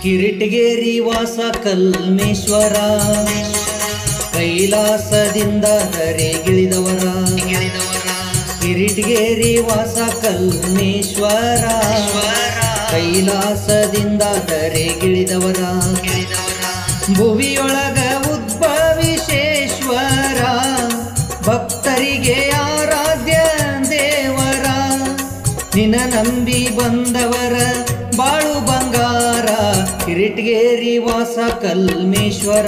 ಕಿರಿಟಗೇರಿ ವಾಸ ಕಲ್ಮೇಶ್ವರ ಕೈಲಾಸದಿಂದ ಧರೆಗಿಳಿದವರ ಕಿರಿಟಗೇರಿ ವಾಸ ಕಲ್ಮೇಶ್ವರ ಕೈಲಾಸದಿಂದ ಧರೆಗಿಳಿದವರ ಭುವಿಯೊಳಗ ಉದ್ಭವಿಶೇಶ್ವರ ಭಕ್ತರಿಗೆ ಆರಾಧ್ಯ ದೇವರ ನಿನ ನಂಬಿ ಬಂದವರ ಬಾಳು ಬಂಗಾರ ಕಿರಿಟಗೇರಿ ವಾಸ ಕಲ್ಮೇಶ್ವರ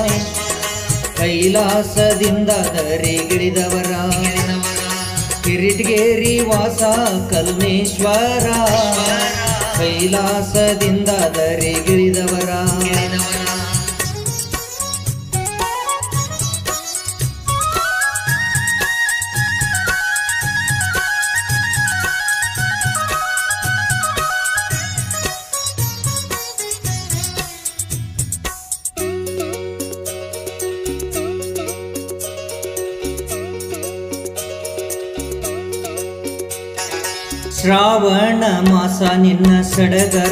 ಕೈಲಾಸದಿಂದ ಧರೆಗಿಳಿದವರ ಕಿರಿಟಗೇರಿ ವಾಸ ಕಲ್ಮೇಶ್ವರ ಕೈಲಾಸದಿಂದ ಧರೆಗಿಳಿದವರ ಶ್ರಾವಣ ಮಾಸ ನಿನ್ನ ಸಡಗರ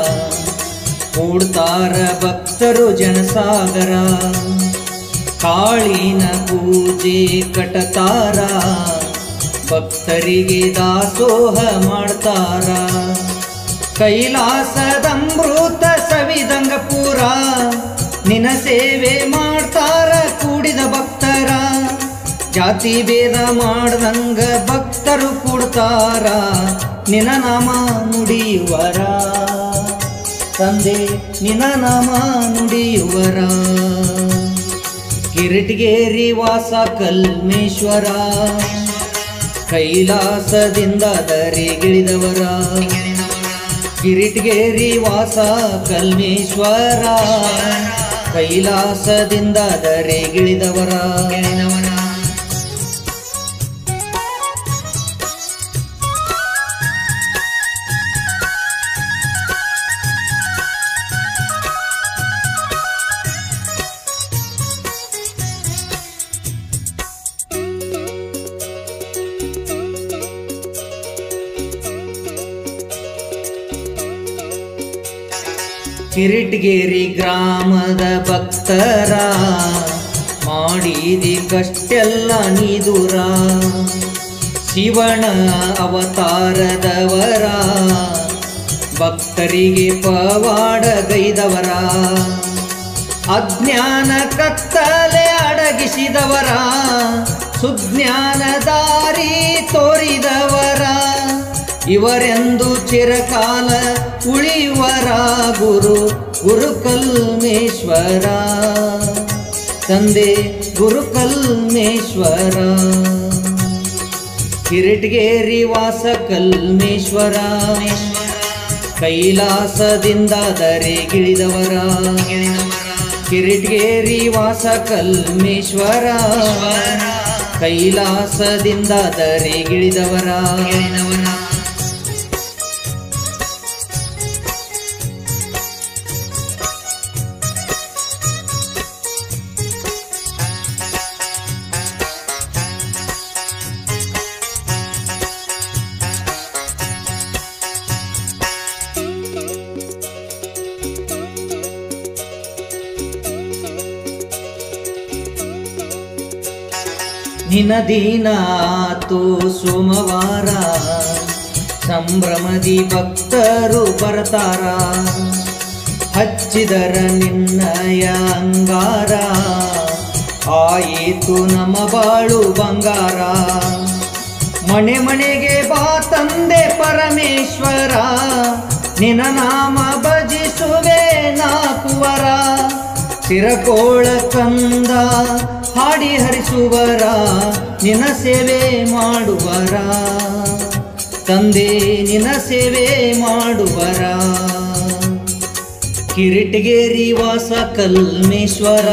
ಕೂಡ್ತಾರ ಭಕ್ತರು ಜನಸಾಗರ ಕಾಳಿನ ಪೂಜೆ ಕಟತಾರ ಭಕ್ತರಿಗೆ ದಾಸೋಹ ಮಾಡ್ತಾರ ಕೈಲಾಸದಮೃತ ಸವಿದಂಗ ಪೂರ ನಿನ ಸೇವೆ ಮಾಡ್ತಾರ ಕೂಡಿದ ಭಕ್ತರ ಜಾತಿ ಭೇದ ಮಾಡ್ದಂಗ ಭಕ್ತರು ಕೊಡ್ತಾರ ನಿನ ನಾಮ ನುಡಿಯುವರ ತಂದೆ ನಿನ ನಾಮ ನುಡಿಯುವರ ಕಿರಿಟಗೇರಿ ವಾಸ ಕಲ್ಮೇಶ್ವರ ಕೈಲಾಸದಿಂದ ಧರೆಗಿಳಿದವರ ಕಿರಿಟಗೇರಿ ವಾಸ ಕಲ್ಮೇಶ್ವರ ಕೈಲಾಸದಿಂದ ಧರೆಗಿಳಿದವರ ಕಿರಿಟಗೇರಿ ಗ್ರಾಮದ ಭಕ್ತರ ಮಾಡಿದಿ ಕಷ್ಟೆಲ್ಲ ನೀ ದೂರ ಶಿವನ ಅವತಾರದವರ ಭಕ್ತರಿಗೆ ಪವಾಡಗೈದವರ ಅಜ್ಞಾನ ಕತ್ತಲೆ ಅಡಗಿಸಿದವರ ಸುಜ್ಞಾನ ದಾರಿ ತೋರಿದವರ ಇವರೆಂದು ಚಿರಕಾಲ ಉಳಿವರ ಗುರು ಗುರುಕಲ್ಮೇಶ್ವರ ತಂದೆ ಗುರುಕಲ್ಮೇಶ್ವರ ಕಿರಿಟಗೇರಿ ವಾಸ ಕಲ್ಮೇಶ್ವರ ಕೈಲಾಸದಿಂದ ಧರೆಗಿಳಿದವರ ಕಿರಿಟಗೇರಿ ವಾಸ ಕಲ್ಮೇಶ್ವರ ಕೈಲಾಸದಿಂದ ಧರೆಗಿಳಿದವರ ನಿನ ದೀನಾತು ಸೋಮವಾರ ಸಂಭ್ರಮದಿ ಭಕ್ತರು ಬರ್ತಾರ ಹಚ್ಚಿದರ ನಿನ್ನಯ ಅಂಗಾರ ಆಯಿತು ನಮ್ಮ ಬಾಳು ಬಂಗಾರ ಮನೆ ಮನೆಗೆ ಬಾ ತಂದೆ ಪರಮೇಶ್ವರ ನಿನ ನಾಮ ಭಜಿಸುವೆ ನಾಕುವರ ಸಿರಕೋಳ ಕಂದ ಹಾಡಿ ಹರಿಸುವರ ನಿನ ಸೇವೆ ಮಾಡುವರ ತಂದೆ ನಿನ ಸೇವೆ ಮಾಡುವರ ಕಿರಿಟಗೇರಿ ವಾಸ ಕಲ್ಮೇಶ್ವರ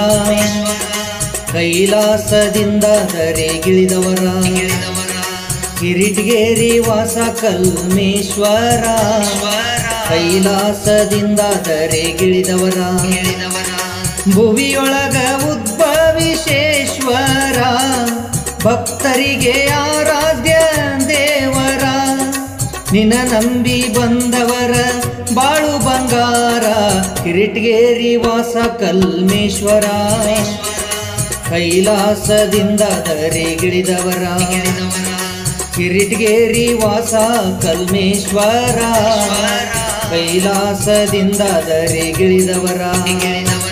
ಕೈಲಾಸದಿಂದ ಧರೆಗಿಳಿದವರ ಕಿರಿಟಗೇರಿ ವಾಸ ಕಲ್ಮೇಶ್ವರ ಕೈಲಾಸದಿಂದ ಧರೆಗಿಳಿದವರ ಭುವಿಯೊಳಗ ಉದ್ಭವಿಶೇಶ್ವರ ಭಕ್ತರಿಗೆ ಆರಾಧ್ಯ ದೇವರ ನಿನ ನಂಬಿ ಬಂದವರ ಬಾಳು ಬಂಗಾರ ಕಿರಿಟ್ಗೇರಿ ವಾಸ ಕಲ್ಮೇಶ್ವರ ಕೈಲಾಸದಿಂದ ಗಿಳಿದವರ ಕಿರಿಟ್ಗೇರಿ ವಾಸ ಕಲ್ಮೇಶ್ವರ ಕೈಲಾಸದಿಂದ ಗಿಳಿದವರ